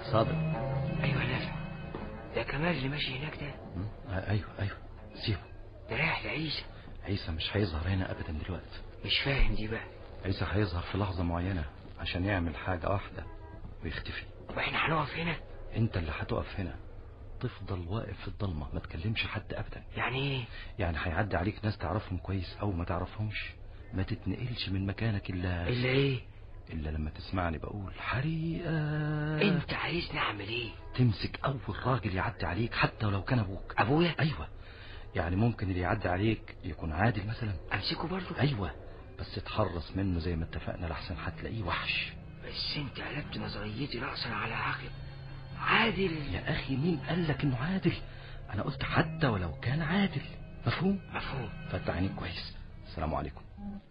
صادق ايوه نافع ده كمال اللي ماشي هناك ده م? آه، ايوه ايوه سيبه ده رايح لعيسى عيسى مش هيظهر هنا ابدا دلوقتي مش فاهم دي بقى عيسى هيظهر في لحظة معينة عشان يعمل حاجة واحدة ويختفي واحنا هنقف هنا انت اللي هتقف هنا تفضل واقف في الضلمة ما تكلمش حد ابدا يعني ايه يعني هيعدي عليك ناس تعرفهم كويس او ما تعرفهمش ما تتنقلش من مكانك الا الا ايه الا لما تسمعني بقول حريقة انت عايزني اعمل ايه تمسك اول راجل يعدي عليك حتى ولو كان ابوك ابويا ايوه يعني ممكن اللي يعدي عليك يكون عادل مثلا امسكه برضه ايوه بس اتحرص منه زي ما اتفقنا لحسن هتلاقيه وحش بس انت قلبت نظريتي رأسا على عقب عادل يا اخي مين قال لك انه عادل انا قلت حتى ولو كان عادل مفهوم مفهوم فتح عينيك كويس السلام عليكم